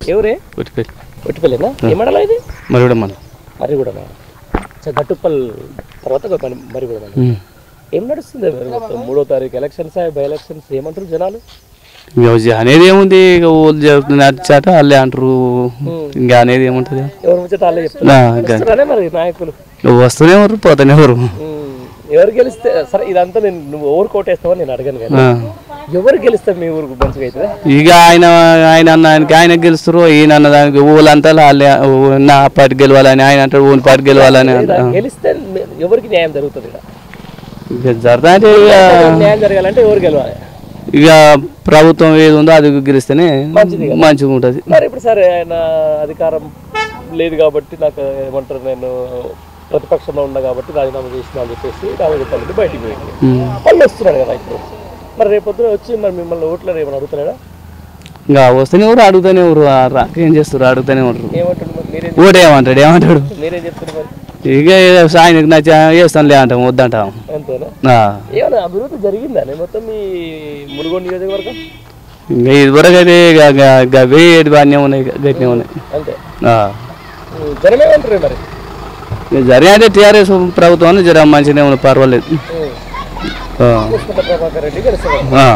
ఎవరే కొట్టిపోయి ఒట్టిపల్లినా ఏ మండలం ఇది మరి కూడా మనం మరి కూడా గట్టుప్పల్ తర్వాత ఒక మరి- మరి కూడా ఏం నడుస్తుంది మరి మొత్తం మూడో తారీఖు ఎలక్షన్స్ బై ఎలక్షన్స్ ఏమంటారు జనాలు వ్యవసాయం అనేది ఏముంది ఇక ఊళ్ళు జరుగుతుంది నడిచాట వాళ్ళే అంటారు ఇంకా అనేది ఏముంటుంది ఎవరు ముచ్చట వాళ్ళే నా, చెప్తున్నారు గ- వస్తున్నారే మరి నాయకులు వస్తూనే ఎవరు పోతూనే ఎవరు ఉమ్, ఎవరు గెలిస్తే సరే ఇదంతా నేను నువ్వు ఎవరు కోటేస్తావని నేను అడగను కానీ ఆ. ఎవరు గెలిస్తే మీ ఊరికి మంచిగా అవుతుంది ఇక ఆయన ఆయన అన్న ఆయనకి ఆయన గెలుస్తారు ఈయన అన్న దానికి ఊళ్ళంతా వాళ్ళే ఊ- నా పార్టీ గెలవాలని ఆయన అంటాడు ఊని పార్టీ గెలవాలని ఇలా అంటాడు. గెలిస్తే మీ- ఎవరికి న్యాయం జరుగుతుంది ఇక్కడ ఇక జరదా అంటే ఇక న్యాయం జరగాలంటే ఎవరు గెలవాలి ఇక ప్రభుత్వం ఏది ఉందో అది గెలిస్తేనే మంచిది కదా. మంచిగా ఉంటుంది మరి ఇప్పుడు సరే ఆయన అధికారం లేదు కాబట్టి నాకు ఏమంటారు నేను ప్రతిపక్షంలో ఉన్నా కాబట్టి రాజీనామా చేసిన అని చెప్పేసి రాజగోపాల్ రెడ్డి బయటికి పోయింది వాళ్ళు వస్తున్నాడు కదా ఇప్పుడు మరి రేపొద్దున వచ్చి మరి మిమ్మల్ని ఓట్లు ఏమైనా అడుగుతున్నాడా ఇంకా వస్తేనే ఎవరు అడుగుతానే ఎవరు ఆ రాక ఏం చేస్తారు అడుగుతానే ఉంటారు ఏమంటాడు మరి మీరేం ఓటు ఏమంటాడు ఏమంటాడు మీరేం చెప్తున్నారు మరి ఇక ఆయనకు నచ్చ వేస్తానులే అంటాం వద్దంటాం అంతేనా ఆ. ఏమైనా అభివృద్ధి జరిగిందా నేను మొత్తం మీ మునుగోడు నియోజకవర్గం ఇంకా ఇదివరకు అయితే ఇక గ- గ- వేడి బాగానే ఉన్నాయి గట్టినే ఉన్నాయి అంతే ఆ. ఉమ్, జనం ఏమంటారు మరి ఇక జరిగే అంటే టీఆర్ఎస్ ప్రభుత్వం జర మంచిగానే ఉన్నాయి పర్వాలేదు ఉమ్, ఆ. పుష్పక ప్రభాకర్ రెడ్డి గెలుస్తారు ఆ.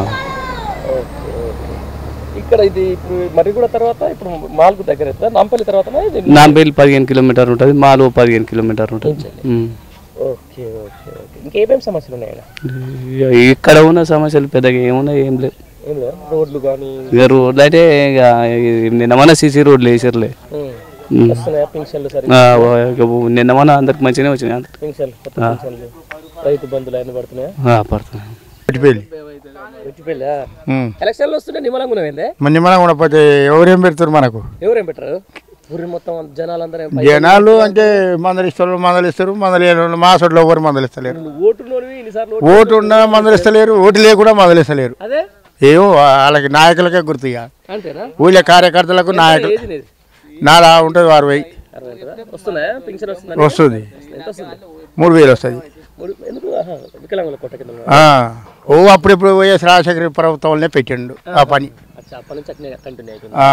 Okay, okay. ఇక్కడ ఇది ఇప్పుడు మరి కూడా తర్వాత ఇప్పుడు మాల్కు దగ్గర అవుతుందా? నాంపల్లి తర్వాత ఇది నాంపల్లి పదిహేను కిలోమీటర్ ఉంటుంది మాలో పదిహేను కిలోమీటర్ ఉంటుంది ఉమ్. ఓకే ఓకే ఓకే ఇంకేమేమి సమస్యలు ఉన్నాయి ఇక్కడ ఇక ఇక్కడ ఉన్న సమస్యలు పెద్దగా ఏమున్నాయి ఏం లేవు ఏం లేదా రోడ్లు కానీ ఇక రోడ్లు అయితే ఇక నిన్న మన సీసీ రోడ్లు వేసారులే ఉమ్. వస్తున్నాయా పింఛన్లు సరే ఆ, ఇక నిన్న మన అందరికి మంచిగానే వచ్చినాయి అందరికి పింఛన్లు కొత్త పింఛన్లు రైతు బంధువులు అన్ని పడుతున్నాయా ఆ, పడుతున్నాయి పెట్టుబడి వచ్చిపోయిందా ఎలక్షన్లు వస్తుంటే నిమ్మలంగా ఉన్నవేందే మన నిమ్మలం కూడా పోతే ఎవరేం పెడతారు మనకు ఎవరేం పెట్టరు ఊరి మొత్తం జనాలందరూ ఏం పై- జనాలు అంటే మందలిస్తారు మందలిస్తారు మందలేరు మా సొట్లో ఎవరు మందలిస్తలేరు నువ్వు ఓటు నోనివి ఇన్నిసార్లు ఓటు ఓటు ఉన్నా మందలిస్తలేరు ఓటు లేకుండా మందలిస్తలేరు అదే ఏమో వాళ్ళకి నాయకులకే గుర్తు ఇక అంతేనా ఊళ్ళో కార్యకర్తలకు నాయకులు ఏది నీది నాలా ఉంటుంది వారు పోయి అరవై ఉంటుందా? వస్తున్నాయా పింఛన్ వస్తుందా వస్తుంది ఎంత వస్తుంది మూడు వేలు వస్తుంది మూడు ఎందుకు ఆహా, వికలాంగుల కొట్ట కింద ఉన్నదా? ఆ. ఓ అప్పుడెప్పుడు వైఎస్ రాజశేఖర ప్రభుత్వంలోనే పెట్టిండు ఆ పని అచ్చా అప్పటి నుంచి అట్నే కంటిన్యూ అవుతుంది ఆ.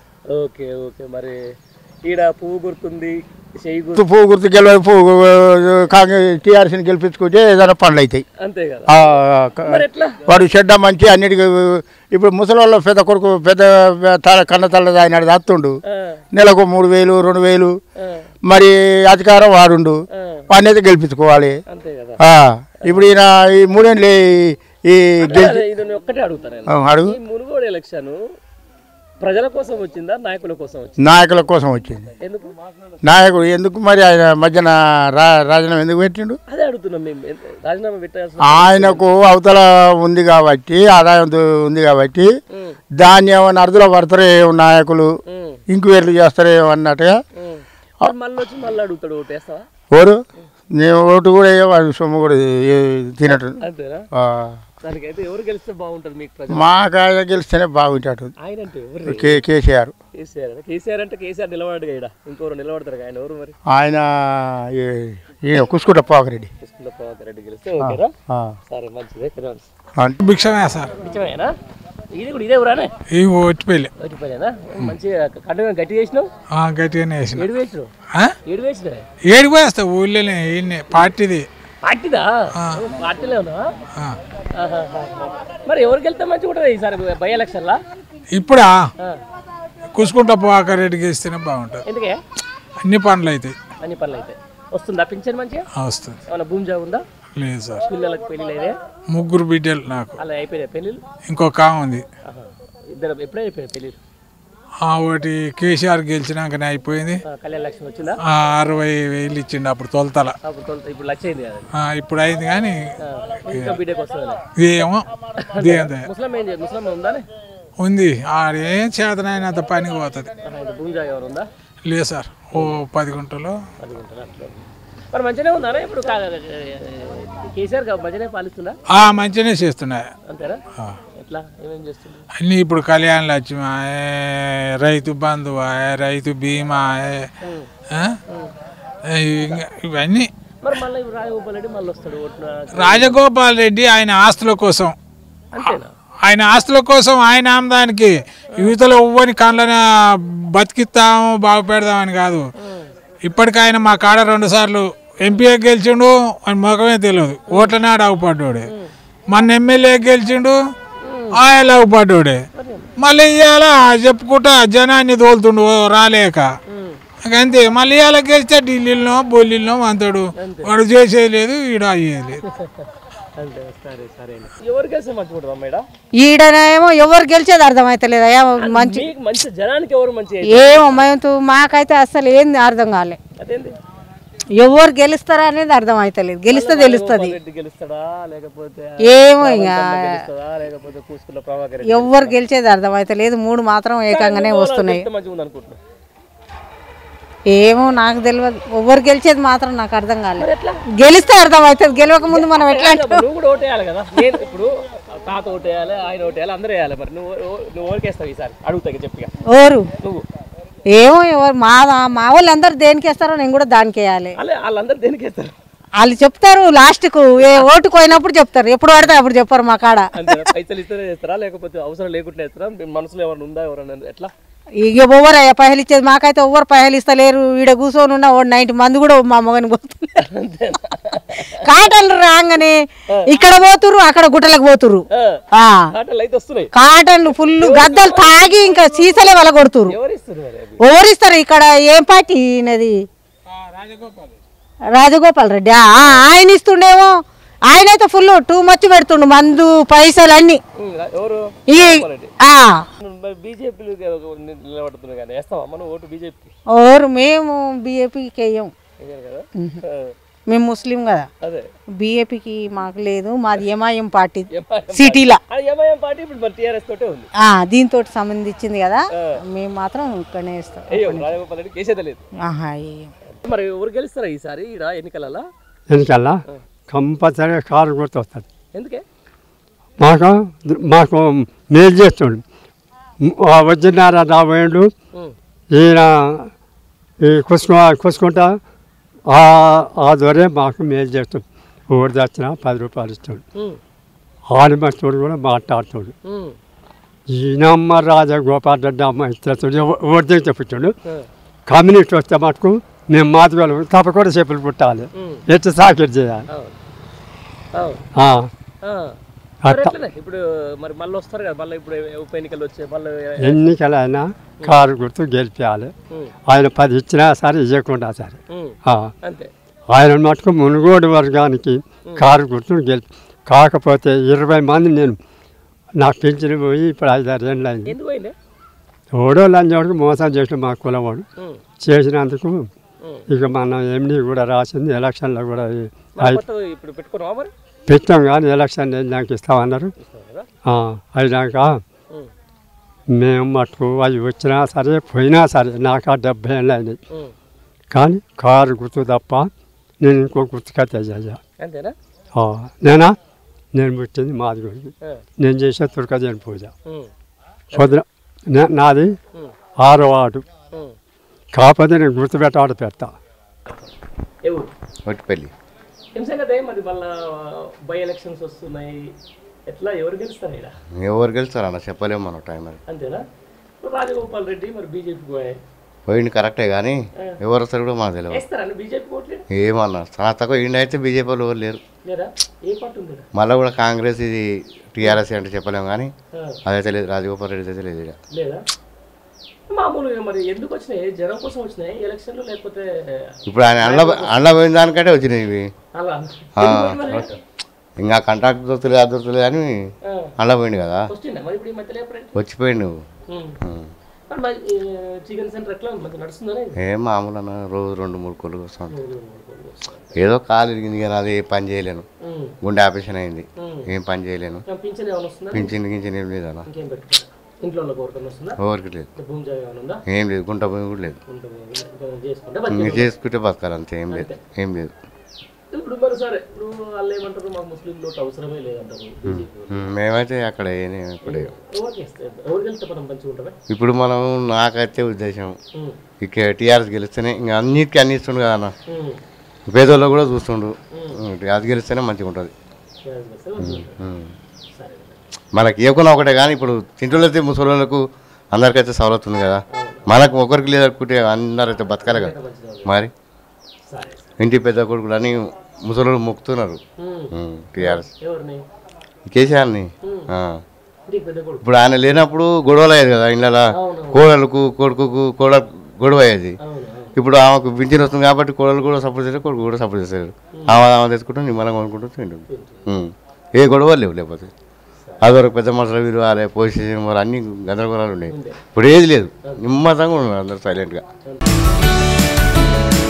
ఓకే ఓకే మరి ఈడ పువ్వు గుర్తుంది చెయ్యి గుర్తు పువ్వు గుర్తు గెలవ పువ్వు కాంగ్రెస్ టీఆర్ఎస్ని గెలిపించుకుంటే ఏదైనా పనులు అవుతాయి అంతే కదా ఆ, క- మరి ఎట్లా వాడు చెడ్డ మంచి అన్నిటికీ ఇప్పుడు ముసలి వాళ్ళ పెద్ద కొడుకు పెద్ద తల కన్న తల్ల ఆయన అత్తుండు ఆ, నెలకు మూడు వేలు రెండు వేలు ఆ, మరి అధికారం వాడుండు ఆ, వాడినైతే గెలిపించుకోవాలి అంతే కదా ఆ, ఇప్పుడు ఈయన ఈ మూడేళ్ళు ఈ- ఈ గెలిచి అదే, ఇది నేను ఒక్కటే అడుగుతాను నేను. ఆ, అడుగు ఈ మునుగోడు ఎలక్షన్ ప్రజల కోసం వచ్చిందా నాయకుల కోసం వచ్చిందా నాయకుల కోసం వచ్చింది ఎందుకు నాయకుడు ఎందుకు మరి ఆయన మధ్యన రా రాజీనామా ఎందుకు పెట్టిండు అదే అడుగుతున్నాం మేము ఎంత- రాజీనామా పెట్టాల్సిన ఆయనకు అవతల ఉంది కాబట్టి ఆదాయం దు- ఉంది కాబట్టి ఉమ్, దాన్ని ఏమన్నా అర్థంలో పడతారో ఏమో నాయకులు ఉమ్, ఇంక్వైరీలు చేస్తారో ఏమో అన్నట్టుగా ఉమ్. మరి మళ్ళీ వచ్చి మళ్ళీ అడుగుతాడు ఓటేస్తావా ఓరు నేను ఓటు కూడా వేయ, వాడి సొమ్ము కూడా ఏ- తినట్టు అంతేనా ఆ. దానికైతే ఎవరు గెలిస్తే బాగుంటుంది మీకు ప్రజలు మాకు ఆయన గెలిస్తేనే బాగుంటాడు ఆయన అంటే ఎవరు కే కేసీఆర్ కేసీఆర్ కేసీఆర్ అంటే కేసీఆర్ నిలబడగా ఇక్కడ ఇంకోరు నిలబడతారు ఆయన ఎవరు మరి ఆయన ఈ- ఈయన కుసుకుంట పోకరెడ్డి కృష్ణ ప్రభాకర్ రెడ్డి గెలిస్తే ఓకేనా ఆ. సరే మంచిదే తినాలి అంటే భిక్షమే సార్ నిజమేనా ఇది కూడా ఇదే ఊరానే ఈ ఓటిపల్లి వచ్చిపోయినా మంచిగా కండగా గట్టి చేసినావు గట్టిగానే వేసిన ఏడు వేసినావు ఆ? ఏడు వేసినావు ఏడికి పోయేస్తా ఊళ్ళోనే ఈయన్నే పార్టీది పార్టీదా పార్టీలో ఉన్నావా ఆ. ఆహాహా. మరి ఎవరికి వెళ్తే మంచిగా ఉంటుంది ఈసారి బై ఎలక్షన్లా ఇప్పుడా ఆ. కుసుకుంటా పోవాక రెడ్డికి ఇస్తేనే బాగుంటుంది ఎందుకే అన్ని పనులు అవుతాయి అన్ని పనులు అయితే వస్తుందా పింఛన్ మంచిగా ఆ, వస్తుంది ఏమైనా భూమి జాబ్ ఉందా లేదు సార్ పిల్లలకు పెళ్ళిళ్ళు అయితే ముగ్గురు బిడ్డలు నాకు అలా అయిపోయినాయి పెళ్ళిళ్ళు ఇంకొక ఆమె ఉంది ఆహా. ఇద్దరు ఎప్పుడే అయిపోయినాయి పెళ్ళిళ్ళు ఆ ఒకటి కేసీఆర్ గెలిచినాకనే అయిపోయింది ఆ, కళ్యాణ లక్ష్మి వచ్చిందా ఆ అరవై వేలు ఇచ్చిండు అప్పుడు తొలతల అప్పుడు తొలుత ఇప్పుడు లక్ష అయింది కదా ఆ, ఇప్పుడు అయింది కానీ ఆ, ఇంకా బిడ్డకి వస్తుంది ఏమో దేందే ముస్లిం ఏం చేయ ముస్లిం ఉందా ఉంది ఆడేం చేతనైనంత పనికి పోతుంది భూమి జాగా ఎవరు ఉందా లేదు సార్ ఓ పది గుంటలు అది ఉంటుంది అట్లా మరి మంచిగానే ఉందా ఇప్పుడు కా- కేసీఆర్ గా మంచిగానే పాలిస్తుందా ఆ మంచిగానే చేస్తున్నాయి అంతేనా ఎట్లా ఏమేం చేస్తుంది అన్నీ ఇప్పుడు కళ్యాణ లక్ష్మి ఆయే, రైతు బంధు ఆయే, రైతు బీమా ఆయే, ఆ? ఇంగ- ఇవన్నీ మరి మళ్ళీ ఇప్పుడు రాజగోపాల్ రెడ్డి మళ్ళీ వస్తాడు ఓటున రాజగోపాల్ రెడ్డి ఆయన ఆస్తుల కోసం అంతేనా ఆయన ఆస్తుల కోసం ఆయన ఆమదానికి యువతలో ఎవ్వని కాళ్ళని బతికిస్తాము బాగు పెడదామని కాదు ఇప్పటికైనా మా కాడ రెండు సార్లు ఎంపీఏ గెలిచిండు అని మొఖమే తెలియదు ఓట్ల నాడు అవ్వపడ్డాడే మన ఎమ్మెల్యే గెలిచిండు ఆయన అవ్వపడ్డాడే మళ్ళీ ఇవాళ చెప్పుకుంటా జనాన్ని తోలుతుండు ఓ రాలేక అంతే మళ్ళీ ఇవాళ గెలిస్తే ఢిల్లీలో బొల్లిలో అంతాడు వాడు చేసేది లేదు ఈడ అయ్యేది లేదు అంటే సరే సరే ఎవరు గెలిస్తే మంచిగా ఉంటుంది అమ్మాయిడా ఈడనేమో ఎవరు గెలిచేది అర్థమవుతలేదు అయ్యా మంచి మీకు మంచి జనానికి ఎవరు మంచి ఏమో మేము మాకైతే అసలు ఏంది అర్థం కాలే అదేంది ఎవరు గెలుస్తారా అనేది అర్థం అవుతలేదు గెలిస్తే తెలుస్తుంది రెడ్డి గెలుస్తాడా లేకపోతే ఏమో ఇక గెలుస్తాడా లేకపోతే కూసుకున్న ప్రభాకర్ రెడ్డి ఎవరు గెలిచేది అర్థం అవుతలేదు మూడు మాత్రం ఏకంగానే వస్తున్నాయి గెలిస్తే మంచిగా ఉంది అనుకుంటున్నా ఏమో నాకు తెలియదు ఎవరు గెలిచేది మాత్రం నాకు అర్థం కాలేదు గెలిస్తే అర్థం అవుతుంది గెలవక ముందు మనం ఎట్లా అంటే నువ్వు కూడా ఓటేయాలి కదా నేను ఇప్పుడు తాత ఓటేయాలి ఆయన ఓటేయాలి అందరూ వేయాలి మరి నువ్వు ఓ- నువ్వు ఓరికేస్తావు ఈసారి అడుగుతా చెప్పిగా ఓరు నువ్వు ఏమో ఎవరు మా మా వాళ్ళు అందరు దేనికి వేస్తారో నేను కూడా దానికి వేయాలి అలా వాళ్ళందరూ దేనికి వేస్తారు వాళ్ళు చెప్తారు లాస్ట్కు ఏ ఓటుకు పోయినప్పుడు చెప్తారు ఎప్పుడు పడితే అప్పుడు చెప్పారు మా కాడ అంటే పైసలు ఇస్తేనే చేస్తారా లేకపోతే అవసరం లేకుండా చేస్తారా మీ మనసులో ఏమైనా ఉందా ఎవరైనా ఎట్లా ఇక ఎవరు అయ్యా పైసలు ఇచ్చేది మాకైతే ఎవరు పైసలు ఇస్తలేరు ఈడ కూర్చొని ఉన్న ఓ నైన్టీ మంది కూడా మా మొగని పోతున్నారు కాటన్లు రాగానే ఇక్కడ పోతురు అక్కడ గుట్టలకు పోతురు ఆ, ఆ. ఆటలు అయితే వస్తున్నాయి కాటన్లు ఫుల్ గద్దలు తాగి ఇంకా సీసలే వాళ్ళ కొడుతురు ఎవరు ఇస్తారు మరి అవి ఎవరిస్తారు ఇక్కడ ఏం పార్టీ ఈయనది రాజగోపాల్ రెడ్డి ఆ, ఆ, ఆయన ఇస్తుండేమో ఆయన అయితే ఫుల్ టూ మచ్ పెడుతుండు మందు పైసలు అన్ని ఉమ్, ఎవరు ఈ ఆ, మరి బీజేపీలు నిలబడుతున్నాయి కానీ వేస్తావా మనం ఓటు బీజేపీకి ఓరు మేము బీఏపీకి వేయం వేయరు కదా ఆ, మేము ముస్లిం కదా అదే బీఏపీకి మాకు లేదు మాది ఎంఐఎం పార్టీ ఎంఐఎం సిటీలో అది ఎంఐఎం పార్టీ ఇప్పుడు మరి టీఆర్ఎస్ తోటే ఉంది దీంతో సంబంధించింది కదా మేము మాత్రం ఇక్కడనే ఇస్తాం అయ్యో రాజగోపాల్ రెడ్డి కేసేదే లేదు ఆహా వేయం. మరి ఎవరు గెలుస్తారా ఈసారి ఈడ ఎన్నికలలో ఎందుకల్లా కంపల్సరీగా కారు గుర్తొస్తుంది ఎందుకే మాకు మాకు మేలు చేస్తుండు ఆ వజ్రనారా రాబోయేడు ఉమ్, ఈయన ఈ కుసుకు కుసుకుంటా ఆ ఆ దొరే మాకు మేలు చేస్తుంది ఊరు తెచ్చిన పది రూపాయలు ఇస్తాడు ఉమ్, ఆడిమస్తుడు కూడా మాట్లాడుతాడు ఉమ్, ఈయనమ్మ రాజా గోపాల్ రెడ్డి అమ్మ ఇస్తాడు ఊరి దగ్గర చెప్పించాడు ఆ, కమ్యూనిటీ వస్తే మటుకు మేము మాదిగలు తప్పకుండా చెప్పులు పుట్టాలి ఉమ్, ఎట్లా సాకిరి చేయాలి అవును అవును ఆ, ఆ. మరి అట్లా ఎట్లనే? ఇప్పుడు మరి మళ్ళీ వస్తారు కదా మళ్ళీ ఇప్పుడు ఉప ఎన్నికలు వచ్చాయి మళ్ళీ ఎన్నికలైనా కారు గుర్తు గెలిపించాలి ఉమ్, ఆయన పది ఇచ్చినా సరే ఇవ్వకుండా సరే ఉమ్, ఆ, అంతే ఆయన మటుకు మునుగోడు వర్గానికి కారు గుర్తును గెలిపి కాకపోతే ఇరవై మంది నేను నాకు పెంచిన పోయి ఇప్పుడు ఐదారు ఏళ్ళు అయింది ఎందుకు పోయింది ఓడో లంచోడికి మోసం చేసిన మా కులవాడు ఉమ్, చేసినందుకు ఉమ్. ఇక మన ఎండి కూడా రాసింది ఎలక్షన్లో కూడా ఈ- మరి అయి- కొత్త ఇప్పుడు పెట్టుకున్నావా మరి పెట్టాం కానీ ఎలక్షన్ నాకు ఇస్తామన్నారు ఇస్తావు కదా ఆ, అయినాక ఉమ్, మేము మటుకు అవి వచ్చినా సరే పోయినా సరే నాకు ఆ డెబ్బై ఏళ్ళు అయినాయి ఉమ్. కానీ కారు గుర్తు తప్ప నేను ఇంకో గుర్తుకైతే చేయ అంతేనా నేనా నేను పుట్టింది మాది గురించి ఆ, నేను చేసే తుర్కజన్ పూజ ఉమ్, పొద్దున నే- నాది ఉమ్, ఆరో వాడు ఉమ్. కాకపోతే నేను గుర్తుపెట్టాడు పెడతా ఏ ఊరు ఒట్టిపల్లి ఏం సంగతి మరి మళ్ళా బై ఎలక్షన్స్ వస్తున్నాయి ఎట్లా ఎవరు గెలుస్తారు ఇక్కడ ఎవరు గెలుస్తారు అన్న చెప్పలేము మనం టైం మరి అంతేనా ఇప్పుడు రాజగోపాల్ రెడ్డి మరి బీజేపీ పోయాయి పోయింది కరెక్టే కానీ ఎవరు వస్తారు కూడా మనకు తెలియదు వేస్తారండి బీజేపీ ఓట్లేదు ఏమన్నా చాలా తక్కువ ఇండి అయితే బీజేపీ వాళ్ళు ఎవరు లేరు లేదా ఏ పార్టీ ఉంది ఈడ? మళ్ళీ కూడా కాంగ్రెస్ ఇది టీఆర్ఎస్ అంటే చెప్పలేము కానీ ఆ, అదైతే లేదు రాజగోపాల్ రెడ్డి అయితే లేదు ఇక లేదా మామూలుగా మరి ఎందుకు వచ్చినాయి జనం కోసం వచ్చినాయి ఎలక్షన్లు లేకపోతే ఇప్పుడు ఆయన అండ్ల అండ్ల పోయిన దానికంటే వచ్చినాయి ఇవి అలా ఆ, ఇంకా కాంట్రాక్ట్ దొరుకుతలేదు అది దొరుకుతలేదు అని అండ్ల పోయింది కదా వస్తుండే మరి ఇప్పుడు ఈ మధ్యలో ఎప్పుడు వచ్చిపోయింది నువ్వు ఉమ్. ఉం. మరి మరి చికెన్ సెంటర్ ఎట్లా ఉంది మంచిగా నడుస్తుందా ఏం మామూలు అన్న రోజు రెండు మూడు కోళ్ళు వస్తాను ఏదో కాలు ఇరిగింది కానీ అది ఏ పని చేయలేను గుండె ఆపరేషన్ అయింది ఏం పని చేయలేను పింఛన్ ఏమైనా వస్తుందా పింఛన్ గించిన ఏం లేదన్న ఇంకేం పెట్టుకో ఇంట్లో వాళ్ళకి ఎవరికైనా వస్తుందా ఎవరికి లేదు భూమి జాగా ఏమైనా ఉందా ఏం లేదు గుంట భూమి కూడా లేదు ఉంటుంది ఇంకా చేసుకుంటే ఇంక బతికే చేసుకుంటే బతకాలి అంతే ఏం లేదు ఏం లేదు ఇప్పుడు మరి సరే ఇప్పుడు వాళ్ళు ఏమంటారు మాకు ముస్లిం లోటు అవసరమే లేదంటారు బీజేపీ వాళ్ళు. ఉమ్, మేమైతే అక్కడ ఏం ఇప్పుడు ఎవరికి ఇస్తే ఎవరు గెలిస్తే మనం మంచిగా ఉంటారా ఇప్పుడు మనం నాకైతే ఉద్దేశం ఉమ్, ఇక టీఆర్ఎస్ గెలిస్తేనే ఇంకా అన్నిటికీ అన్ని ఇస్తుండు కదా అన్న ఉమ్, పేదోళ్ళు కూడా చూస్తుండు అది గెలిస్తేనే మంచిగా ఉంటుంది ఎవరు గెలిస్తే మంచిగా ఉంటారు. ఉమ్. సరే మనకి ఇవ్వకుండా ఒకటే కానీ ఇప్పుడు తింటులైతే ముసలోళ్ళకు అందరికైతే సవలత్ ఉంది కదా మనకు ఒకరికి లేదనుకుంటే అందరైతే బతకాలి కదా మరి ఇంటి పెద్ద కొడుకులు అని ముసలు మొక్కుతున్నారు టీఆర్ఎస్ ఎవరిని కేసీఆర్ని ఆ. ఇంటికి పెద్ద కొడుకు ఇప్పుడు ఆయన లేనప్పుడు గొడవలు అయ్యేది కదా ఇళ్ళ కోడలకు కొడుకుకు కోడ గొడవ అయ్యేది ఇప్పుడు ఆమెకు పింఛన్ వస్తుంది కాబట్టి కోడలు కూడా సపోర్ట్ చేస్తారు కొడుకు కూడా సపోర్ట్ చేస్తారు ఆమె ఆమె తెచ్చుకుంటాం నిమ్మలం కొనుక్కుంటూ తింటుంది ఉం. ఏ గొడవ లేవు లేకపోతే అదివరకు పెద్ద మనుషులు వీరు వాళ్ళే పొజిషన్ మరి అన్ని గందరగోళాలు ఉన్నాయి ఇప్పుడు ఏది లేదు నిమ్మతంగా ఉన్నారు అందరు సైలెంట్గా